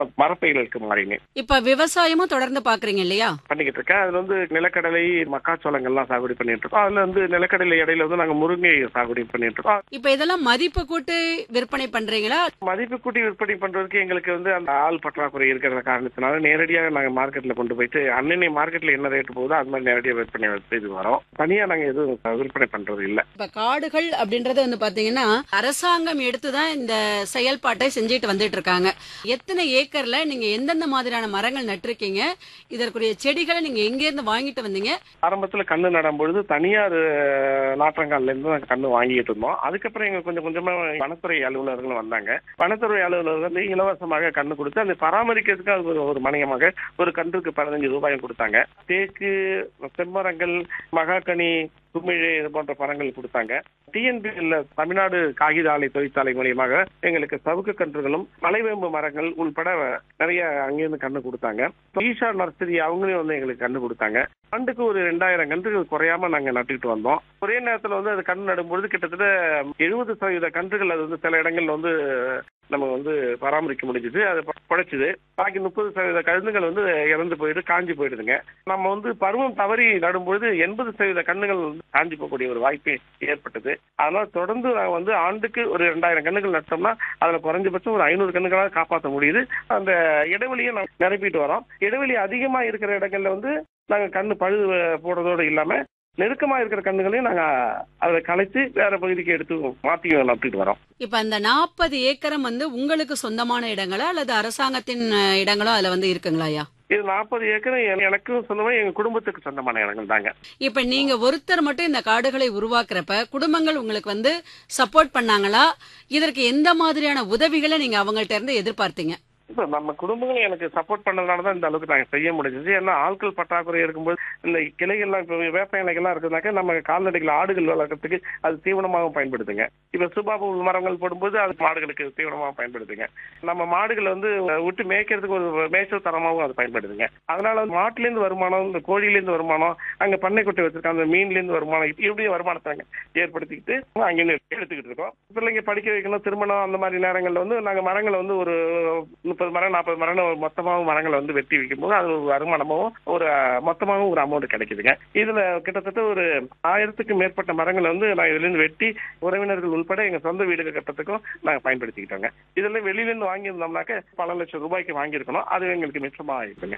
மரப்பயிர்களுக்கு மாறினேன் இப்ப விவசாயமும் தொடர்ந்து பாக்குறீங்க இல்லையா பண்ணிக்கிட்டு இருக்கேன் அதுல வந்து நிலக்கடலை மக்காச்சோளங்கள்லாம் சாகுபடி பண்ணிட்டு இருக்கோம் அதுல வந்து நிலக்கடலை இடையில வந்து நாங்க முருங்கை சாகுபடி பண்ணிட்டு இருக்கோம் இப்ப இதெல்லாம் மதிப்பு கூட்டு விற்பனை பண்றீங்களா மதிப்பு கூட்டி விற்பனை பண்றதுக்கு எங்களுக்கு வந்து அந்த ஆள் பற்றாக்குறை இருக்கிற காரணத்தினால நேரடியாக நாங்க மார்க்கெட்ல கொண்டு போயிட்டு அன்னனை மார்க்கெட்ல என்ன ரேட் போகுதோ அது மாதிரி நேரடியாக விற்பனை செய்து வரோம் தனியா நாங்க எதுவும் விற்பனை பண்றது இல்ல இப்ப காடுகள் அப்படின்றது வந்து பாத்தீங்கன்னா அரசாங்கம் எடுத்துதான் இந்த செயல்பாட்டை செஞ்சுட்டு வந்துட்டு இருக்காங்க எத்தனை ஏக்கர்ல நீங்க எந்தெந்த மாதிரியான மரங்கள் நட்டிருக்கீங்க இதற்குரிய செடிகளை நீங்க எங்க இருந்து வாங்கிட்டு வந்தீங்க ஆரம்பத்துல கண்ணு நடும்பொழுது தனியார் அஹ், நாற்றங்கால்ல இருந்து நாங்க கண்ணு வாங்கிட்டு இருந்தோம் அதுக்கப்புறம் எங்க கொஞ்சம் கொஞ்சமா வனத்துறை அலுவலர்களும் வந்தாங்க வனத்துறை அலுவலர்கள் வந்து இலவசமாக கண்ணு கொடுத்து அதை பராமரிக்கிறதுக்கு அது ஒரு- ஒரு மணியமாக ஒரு கன்றுக்கு பதினஞ்சு ரூபாயும் கொடுத்தாங்க தேக்கு செம்மரங்கள் மகாகனி குமிழ் இது போன்ற பழங்கள் கொடுத்தாங்க டிஎன்பிஎல்ல தமிழ்நாடு காகித ஆலை தொழிற்சாலை மூலியமாக எங்களுக்கு சவுக்கு கன்றுகளும் மலைவேம்பு மரங்கள் உள்பட நிறைய அங்கிருந்து கண்ணு கொடுத்தாங்க ஈஷா நர்சரி அவங்களையும் வந்து எங்களுக்கு கண்ணு கொடுத்தாங்க ஆண்டுக்கு ஒரு ரெண்டாயிரம் கன்றுகள் குறையாம நாங்க நட்டுக்கிட்டு வந்தோம் ஒரே நேரத்துல வந்து அது கண்ணு நடும்பொழுது கிட்டத்தட்ட எழுபது சதவீத கன்றுகள் அது வந்து சில இடங்கள்ல வந்து நம்ம வந்து பராமரிக்க முடிஞ்சது அது குழைச்சிது பாக்கி முப்பது சதவீத கழுந்துகள் வந்து இறந்து போயிட்டு காஞ்சி போயிடுதுங்க நம்ம வந்து பருவம் தவறி நடும்பொழுது எண்பது சதவீத கண்ணுகள் வந்து காஞ்சி போகக்கூடிய ஒரு வாய்ப்பு ஏற்பட்டது அதனால தொடர்ந்து நாங்கள் வந்து ஆண்டுக்கு ஒரு ரெண்டாயிரம் கண்ணுகள் நட்டோம்னா அதுல குறைஞ்சபட்சம் ஒரு ஐநூறு கண்ணுகளாக காப்பாற்ற முடியுது அந்த இடைவெளியை நம்ம நிரப்பிட்டு வரோம் இடைவெளி அதிகமா இருக்கிற இடங்கள்ல வந்து நாங்க கண்ணு பழுது போடுறதோடு இல்லாம நெருக்கமா இருக்கிற கண்ணுகளையும் நாங்க அதை கலைச்சு வேற பகுதிக்கு எடுத்து மாத்தி நட்டுட்டு வரோம் இப்ப அந்த நாற்பது ஏக்கரம் வந்து உங்களுக்கு சொந்தமான இடங்களா அல்லது அரசாங்கத்தின் அஹ், இடங்களோ அதுல வந்து இருக்குங்களா ஐயா இது நாற்பது ஏக்கர் என- எனக்கும் சொந்தமா எங்க குடும்பத்துக்கு சொந்தமான இடங்கள் தாங்க இப்ப நீங்க ஒருத்தர் மட்டும் இந்த காடுகளை உருவாக்குறப்ப குடும்பங்கள் உங்களுக்கு வந்து சப்போர்ட் பண்ணாங்களா இதற்கு எந்த மாதிரியான உதவிகளை நீங்க அவங்கள்ட்ட இருந்து எதிர்பார்த்தீங்க இப்ப நம்ம குடும்பங்கள் எனக்கு சப்போர்ட் பண்ணதுனால தான் இந்த அளவுக்கு நாங்க செய்ய முடிஞ்சது ஏன்னா ஆட்கள் பற்றாக்குறை இருக்கும்போது இந்த கிளைகள்லாம் இப்போ வேப்ப இலைகள்லாம் இருக்குதுனாக்கா நம்ம கால்நடைகள் ஆடுகள் வளர்க்கறதுக்கு அது தீவனமாகவும் பயன்படுத்துங்க இப்ப சுபாபு மரங்கள் போடும்போது அது மாடுகளுக்கு தீவனமாக பயன்படுத்துங்க நம்ம மாடுகளை வந்து விட்டு மேய்க்கிறதுக்கு ஒரு மேய்ச்சல் தரமாகவும் அது பயன்படுதுங்க அதனால வந்து மாட்டுலேருந்து வருமானம் இந்த கோழிலேருந்து வருமானம் அங்க பண்ணை குட்டை வச்சிருக்காங்க அந்த மீன்லேருந்து வருமானம் இப்படி இப்படி வருமானத்தை நாங்க ஏற்படுத்திக்கிட்டு அங்கே எடுத்துக்கிட்டு இருக்கோம் பிள்ளைங்க படிக்க வைக்கணும் திருமணம் அந்த மாதிரி நேரங்கள்ல வந்து நாங்க மரங்களை வந்து ஒரு முப்பது மரம் நாற்பது மரம் மொத்தமாகவும் மரங்களை வந்து வெட்டி வைக்கும்போது அது ஒரு வருமானமும் ஒரு மொத்தமாகவும் ஒரு அமௌண்ட் கிடைக்குதுங்க இதுல கிட்டத்தட்ட ஒரு ஆயிரத்துக்கு மேற்பட்ட மரங்களை வந்து நான் இதுல இருந்து வெட்டி உறவினர்கள் உள்பட எங்க சொந்த வீடுகள் கட்டத்துக்கும் நாங்க பயன்படுத்திக்கிட்டோங்க இதெல்லாம் வெளியில இருந்து வாங்கியிருந்தோம்னாக்க பல லட்சம் ரூபாய்க்கு வாங்கியிருக்கணும் அது எங்களுக்கு மிச்சமா ஆயிருக்குங்க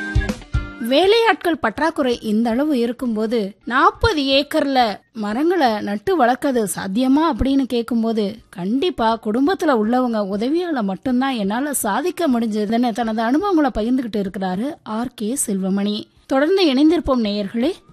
வேலையாட்கள் பற்றாக்குறை இந்த அளவு இருக்கும்போது நாற்பது ஏக்கர்ல மரங்களை நட்டு வளர்க்கறது சாத்தியமா அப்படின்னு கேட்கும்போது கண்டிப்பா குடும்பத்துல உள்ளவங்க உதவியால மட்டும்தான் என்னால சாதிக்க முடிஞ்சதுன்னு தனது அனுபவங்களை பகிர்ந்துகிட்டு இருக்கிறாரு ஆர் கே செல்வமணி தொடர்ந்து இணைந்திருப்போம் நேயர்களே